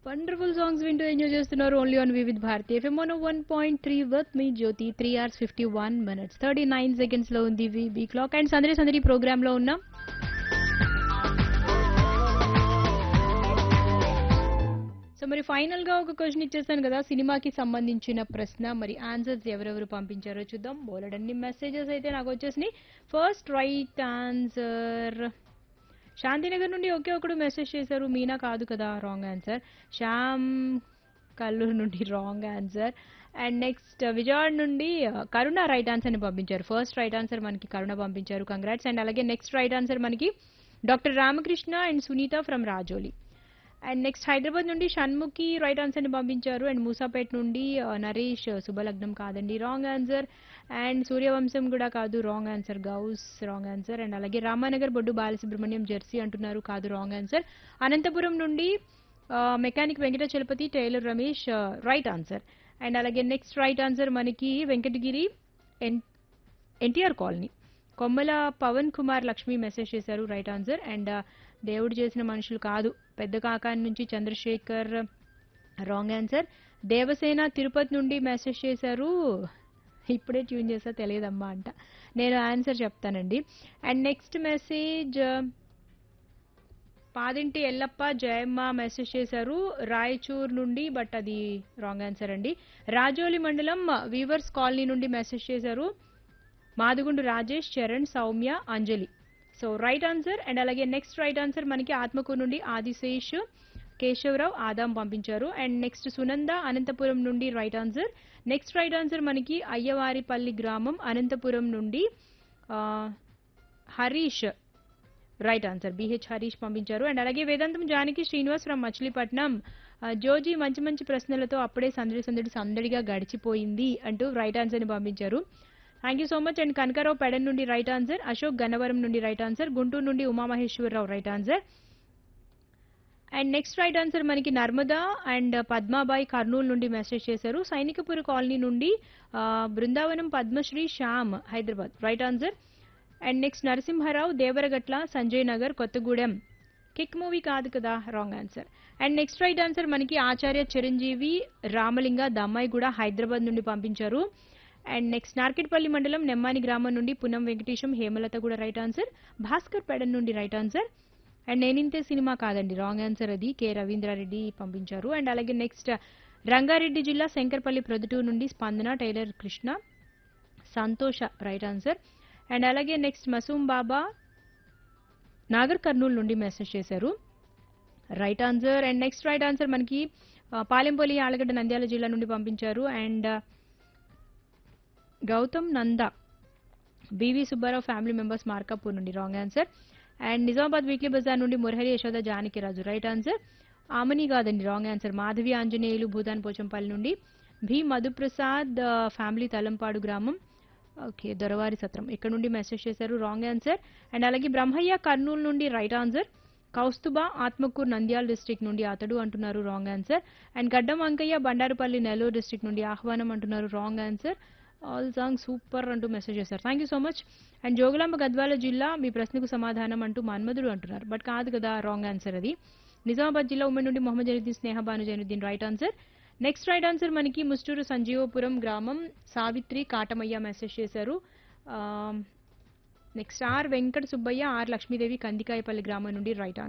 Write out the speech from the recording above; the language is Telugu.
వండర్ఫుల్ సాంగ్స్ వింటూ ఎంజాయ్ చేస్తున్నారు only on Vividh Bharati FM one one point three with మీ Jyothi three hours fifty one minutes thirty nine seconds లో ఉంది వి క్లాక్ అండ్ సందడి సందడి ప్రోగ్రామ్ లో ఉన్నాం సో మరి ఫైనల్ గా ఒక క్వశ్చన్ ఇచ్చేస్తాను కదా సినిమాకి సంబంధించిన ప్రశ్న మరి ఆన్సర్స్ ఎవరెవరు పంపించారో చూద్దాం బోలెడన్ని మెసేజెస్ అయితే నాకు వచ్చేసినాయి ఫస్ట్ రైట్ ఆన్సర్ శాంతినగర్ నుండి ఒకే ఒకడు మెసేజ్ చేశారు మీనా కాదు కదా రాంగ్ ఆన్సర్ శ్యామ్ కల్లూరు నుండి wrong answer and next Vijayawada నుండి ఆ, కరుణ రైట్ ఆన్సర్ ని పంపించారు ఫస్ట్ రైట్ ఆన్సర్ మనకి కరుణ పంపించారు కంగ్రాట్స్ అండ్ అలాగే నెక్స్ట్ రైట్ ఆన్సర్ మనకి doctor Ramakrishna and Sunitha from Rajoli and next Hyderabad నుండి షణ్ముఖి రైట్ ఆన్సర్ ని పంపించారు అండ్ మూసాపేట్ నుండి ఆ, నరేష్ శుభలగ్నం కాదండి రాంగ్ ఆన్సర్ అండ్ సూర్యవంశం కూడా కాదు wrong answer Gous wrong answer and అలాగే రామానగర్ బొడ్డు బాలసుబ్రహ్మణ్యం జెర్సీ అంటున్నారు కాదు రాంగ్ ఆన్సర్ అనంతపురం నుండి ఆ, mechanic Venkata Chalapathi tailor Ramesh right answer and అలాగే నెక్స్ట్ రైట్ ఆన్సర్ మనకి Venkatagiri N NTR colony Kommala Pavan Kumar Lakshmi message చేశారు right answer and Devudu Chesina Manushulu కాదు పెద్ద కాకాని నుంచి చంద్రశేఖర్ రాంగ్ ఆన్సర్ దేవసేన తిరుపతి నుండి మెసేజ్ చేశారు ఇప్పుడే ట్యూన్ చేసా తెలియదమ్మా అంట నేను ఆన్సర్ చెప్తానండి and next message Padinti Ellappa Jayamma message చేశారు రాయచూర్ నుండి బట్ అది రాంగ్ ఆన్సర్ అండి రాజోలి మండలం వీవర్స్ కాలనీ నుండి మెసేజ్ చేశారు Madugundu Rajesh Charan Soumya Anjali so right answer and అలాగే నెక్స్ట్ రైట్ ఆన్సర్ మనకి ఆత్మకూరు నుండి ఆదిశేష్ కేశవరావు ఆదాం పంపించారు అండ్ నెక్స్ట్ సునంద అనంతపురం నుండి right answer next right answer మనకి అయ్యవారిపల్లి గ్రామం అనంతపురం నుండి ఆ, Harish right answer BH Harish పంపించారు అండ్ అలాగే వేదాంతం జానకి శ్రీనివాస్ ఫ్రమ్ మచిలీపట్నం ఆ, జోజీ మంచి మంచి ప్రశ్నలతో అప్పుడే సందడి సందడి సందడిగా గడిచిపోయింది అంటూ రైట్ ఆన్సర్ ని పంపించారు thank you so much and Kanakarao Pedana నుండి రైట్ ఆన్సర్ అశోక్ గన్నవరం నుండి రైట్ ఆన్సర్ గుంటూరు నుండి Umamaheswararao right answer and next right answer మనకి నర్మదా అండ్ పద్మాబాయి కర్నూలు నుండి మెసేజ్ చేశారు సైనికపురి కాలనీ నుండి ఆ, Brindavanam Padmasri Shyam Hyderabad right answer and next Narasimharao Devaragatla Sanjay Nagar Kothagudem kick movie కాదు కదా wrong answer and next right answer మనకి ఆచార్య చిరంజీవి రామలింగ దమ్మాయి కూడా హైదరాబాద్ నుండి పంపించారు అండ్ నెక్స్ట్ నార్కెట్పల్లి మండలం నెమ్మాని గ్రామం నుండి పునం వెంకటేశం హేమలత కూడా రైట్ ఆన్సర్ భాస్కర్ పెడన్ నుండి right answer and Neninthe cinema కాదండి రాంగ్ ఆన్సర్ అది కె రవీంద్రారెడ్డి పంపించారు అండ్ అలాగే నెక్స్ట్ రంగారెడ్డి జిల్లా శంకర్పల్లి ప్రొద్దుటూరు నుండి స్పందన tailor Krishna Santosha right answer and అలాగే నెక్స్ట్ మసూమ్ బాబా నాగర్ కర్నూలు నుండి మెసేజ్ చేశారు right answer and next right answer మనకి ఆ, పాలెంపల్లి ఆలగడ్డ నంద్యాల జిల్లా నుండి పంపించారు and Gautam Nanda BV Subbarao family members Markapur నుండి wrong answer and Nizamabad weekly బజార్ నుండి మురహరి యశోద జానకిరాజు రైట్ ఆన్సర్ ఆమని కాదండి రాంగ్ ఆన్సర్ మాధవి ఆంజనేయులు భూదాన్ పోచంపల్లి నుండి భీ మధుప్రసాద్ ఆ, ఫ్యామిలీ తలంపాడు గ్రామం ఓకే దొరవారి సత్రం ఇక్కడ నుండి మెసేజ్ చేశారు రాంగ్ ఆన్సర్ అండ్ అలాగే బ్రహ్మయ్య కర్నూలు నుండి right answer Kaustuba Atmakur Nandyal district నుండి అతడు అంటున్నారు రాంగ్ ఆన్సర్ అండ్ గడ్డం అంకయ్య బండారుపల్లి నెల్లూరు డిస్ట్రిక్ట్ నుండి ఆహ్వానం అంటున్నారు wrong answer all song super అంటూ మెసేజ్ చేశారు thank you so much and Jogulamba Gadwal జిల్లా మీ ప్రశ్నకు సమాధానం అంటూ మన్మధుడు అంటున్నారు బట్ కాదు కదా రాంగ్ ఆన్సర్ అది నిజామాబాద్ జిల్లా ఉమ్మడి నుండి Mohammed Zainuddin Sneha Bhanu Zainuddin right answer next right answer మనకి ముస్టూరు సంజీవపురం గ్రామం సావిత్రి కాటమయ్య మెసేజ్ చేశారు next R Venkata Subbaiah R Lakshmidevi Kandikayapalli గ్రామం నుండి రైట్ ఆన్సర్